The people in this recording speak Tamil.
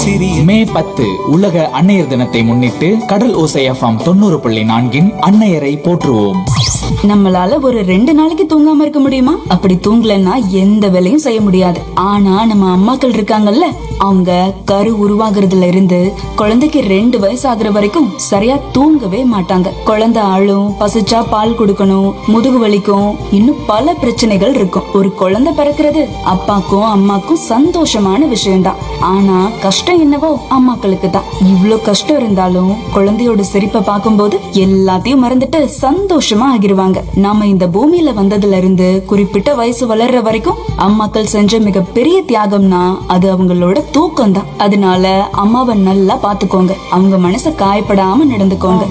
சிறிய மே பத்து உலக அன்னையர் தினத்தை முன்னிட்டு கடல் ஓசை எஃப்எம் தொண்ணூறு புள்ளி நான்கின் அன்னையரை போற்றுவோம் நம்மளால ஒரு ரெண்டு நாளைக்கு தூங்காம இருக்க முடியுமா அப்படி தூங்கலன்னா எந்த வேலையும் செய்ய முடியாது ஆனா நம்ம அம்மாக்கள் இருக்காங்கல்ல அவங்க கரு உருவாகுறதுல இருந்து குழந்தைக்கு ரெண்டு வயசு ஆகுற வரைக்கும் சரியா தூங்கவே மாட்டாங்க குழந்தை அழும் பசிச்சா பால் கொடுக்கணும் முதுகு வலிக்கும் இன்னும் பல பிரச்சனைகள் இருக்கும் ஒரு குழந்தை பிறக்கிறது அப்பாக்கும் அம்மாக்கும் சந்தோஷமான விஷயம்தான் ஆனா கஷ்டம் என்னவோ அம்மாக்களுக்கு தான் இவ்ளோ கஷ்டம் இருந்தாலும் குழந்தையோட சிரிப்பை பார்க்கும்போது எல்லாத்தையும் மறந்துட்டு சந்தோஷமா ஆகிருவாங்க நாம இந்த பூமியில வந்ததுல இருந்து குறிப்பிட்ட வயசு வளர்ற வரைக்கும் அம்மாக்கள் செஞ்ச மிகப்பெரிய தியாகம்னா அது அவங்களோட தூக்கம் தான் அதனால அம்மாவை நல்லா பாத்துக்கோங்க அவங்க மனசை காயப்படாம நடந்துக்கோங்க